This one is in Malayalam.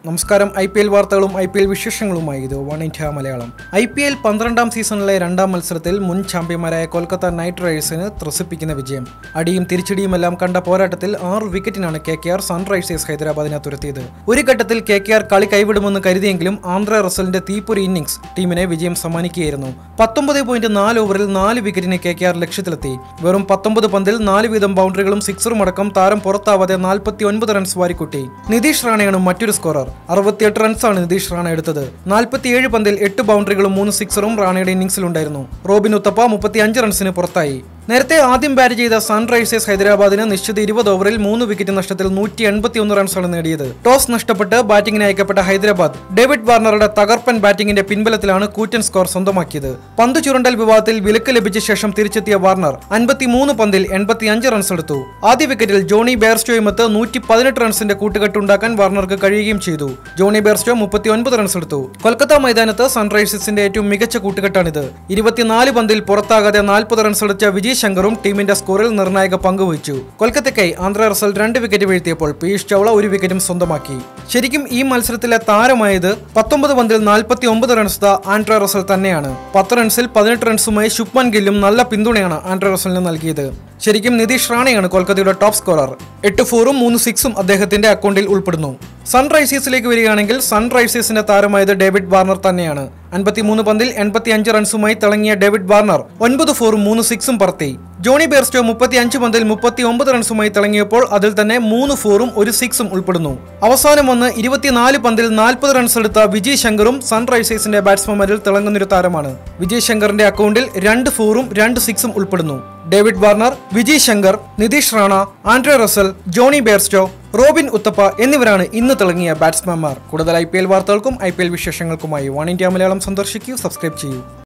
നമസ്കാരം ഐ പി എൽ വാർത്തകളും ഐ പി എൽ വിശേഷങ്ങളുമായി ഇത് One India Malayalam I P L പന്ത്രണ്ടാം സീസണിലെ രണ്ടാം മത്സരത്തിൽ മുൻ ചാമ്പ്യന്മാരായ കൊൽക്കത്ത നൈറ്റ് റൈഡേഴ്സിന് ത്രസിപ്പിക്കുന്ന വിജയം അടിയും തിരിച്ചടിയുമെല്ലാം കണ്ട പോരാട്ടത്തിൽ ആറ് വിക്കറ്റിനാണ് കെ കെ ആർ സൺറൈസേഴ്സ് ഹൈദരാബാദിനെ തുരത്തിയത് ഒരു ഘട്ടത്തിൽ കെ കെ ആർ കളി കൈവിടുമെന്ന് കരുതിയെങ്കിലും ആന്ധ്ര റസലിന്റെ തീപ്പൊരി ഇന്നിംഗ്സ് ടീമിനെ വിജയം സമ്മാനിക്കുകയായിരുന്നു പത്തൊമ്പത് പോയിന്റ് നാല് ഓവറിൽ നാല് വിക്കറ്റിന് കെ കെ ആർ ലക്ഷ്യത്തിലെത്തി വെറും പത്തൊമ്പത് പന്തിൽ നാല് വീതം ബൗണ്ടറികളും സിക്സറും അടക്കം താരം പുറത്താവാതെ നാൽപ്പത്തി ഒൻപത് റൺസ് വാരിക്കുട്ടി നിതീഷ് റാണയാണ് മറ്റൊരു സ്കോറർ അറുപത്തിയെട്ട് റൺസാണ് നിതീഷ് റാണ എടുത്തത് നാൽപ്പത്തിയേഴ് പന്തിൽ എട്ട് ബൗണ്ടറികളും മൂന്ന് സിക്സറും റാണയുടെ ഇന്നിംഗ്സിലുണ്ടായിരുന്നു റോബിൻ ഉത്തപ്പ മുപ്പത്തി അഞ്ച് റൺസിന് പുറത്തായി നേരത്തെ ആദ്യം ബാറ്റ് ചെയ്ത സൺറൈസേഴ്സ് ഹൈദരാബാദിന് നിശ്ചിത ഇരുപത് ഓവറിൽ മൂന്ന് വിക്കറ്റ് നഷ്ടത്തിൽ നൂറ്റി എൺപത്തിയൊന്ന് റൺസാണ് നേടിയത് ടോസ് നഷ്ടപ്പെട്ട് ബാറ്റിംഗിന് അയക്കപ്പെട്ട ഹൈദരാബാദ് ഡേവിഡ് വാർണറുടെ തകർപ്പൻ ബാറ്റിംഗിന്റെ പിൻബലത്തിലാണ് കൂറ്റൻ സ്കോർ സ്വന്തമാക്കിയത് പന്ത് ചുരണ്ടൽ വിവാദത്തിൽ വിലക്ക് ലഭിച്ച ശേഷം തിരിച്ചെത്തിയ വാർണർ അൻപത്തിമൂന്ന് പന്തിൽ എൺപത്തിയഞ്ച് റൺസ് എടുത്തു ആദ്യ വിക്കറ്റിൽ ജോണി ബെയർസ്റ്റോയുമൊത്ത് നൂറ്റി പതിനെട്ട് റൺസിന്റെ കൂട്ടുകെട്ടുണ്ടാക്കാൻ വാർണർക്ക് കഴിയുകയും ചെയ്തു ജോണി ബെയർസ്റ്റോ മുപ്പത്തി ഒൻപത് റൺസ് എടുത്തു കൊൽക്കത്ത മൈതാനത്ത് സൺറൈസേഴ്സിന്റെ ഏറ്റവും മികച്ച കൂട്ടുകെട്ടാണിത് ഇരുപത്തിനാല് പന്തിൽ പുറത്താകാതെ നാൽപ്പത് റൺസ് എടുത്ത വിജയ് ശങ്കറും ടീമിന്റെ സ്കോറിൽ നിർണായക പങ്കുവഹിച്ചു കൊൽക്കത്തയ്ക്കായി ആന്ധ്ര റസൽ രണ്ട് വിക്കറ്റ് വീഴ്ത്തിയപ്പോൾ പീയൂഷ് ചൗള ഒരു വിക്കറ്റും സ്വന്തമാക്കി ശരിക്കും ഈ മത്സരത്തിലെ താരമായത് പത്തൊമ്പത് പന്തിൽ നാൽപ്പത്തി ഒമ്പത് റൺസ് ദ ആൻഡ്ര റസൽ തന്നെയാണ് പത്ത് റൺസിൽ പതിനെട്ട് റൺസുമായി ശുഭ്മൻ ഗില്ലും നല്ല പിന്തുണയാണ് ആൻഡ്ര റസലിന് നൽകിയത് ശരിക്കും നിതീഷ് റാണയാണ് കൊൽക്കത്തയുടെ ടോപ്പ് സ്കോറർ എട്ട് ഫോറും മൂന്ന് സിക്സും അദ്ദേഹത്തിന്റെ അക്കൗണ്ടിൽ ഉൾപ്പെടുന്നു സൺറൈസേഴ്സിലേക്ക് വരികയാണെങ്കിൽ സൺറൈസേഴ്സിന്റെ താരമായത് ഡേവിഡ് വാർണർ തന്നെയാണ് അൻപത്തിമൂന്ന് പന്തിൽ എൺപത്തി അഞ്ച് റൺസുമായി തിളങ്ങിയ ഡേവിഡ് വാർണർ ഒൻപത് ഫോറും മൂന്ന് സിക്സും പറത്തി ജോണി ബെയർസ്റ്റോ മുപ്പത്തി അഞ്ച് പന്തിൽ മുപ്പത്തി ഒമ്പത് റൺസുമായി തിളങ്ങിയപ്പോൾ അതിൽ തന്നെ മൂന്ന് ഫോറും ഒരു സിക്സും ഉൾപ്പെടുന്നു അവസാനം വന്ന് ഇരുപത്തിനാല് പന്തിൽ നാൽപ്പത് റൺസ് എടുത്ത വിജയ് ശങ്കറും സൺറൈസേഴ്സിന്റെ ബാറ്റ്സ്മാൻമാരിൽ തിളങ്ങുന്നൊരു താരമാണ് വിജയ് ശങ്കറിന്റെ അക്കൗണ്ടിൽ രണ്ട് ഫോറും രണ്ട് സിക്സും ഉൾപ്പെടുന്നു David Warner Vijay Shankar Nitish Rana Andre Russell Johnny Bairstow Robin Uthappa എന്നിവരാണ് ഇന്ന് തിളങ്ങിയ ബാറ്റ്സ്മാൻമാർ കൂടുതൽ ഐ പി എൽ വാർത്തകൾക്കും ഐ പി എൽ വിശേഷങ്ങൾക്കുമായി വൺ ഇന്ത്യ മലയാളം സന്ദർശിക്കൂ സബ്സ്ക്രൈബ് ചെയ്യൂ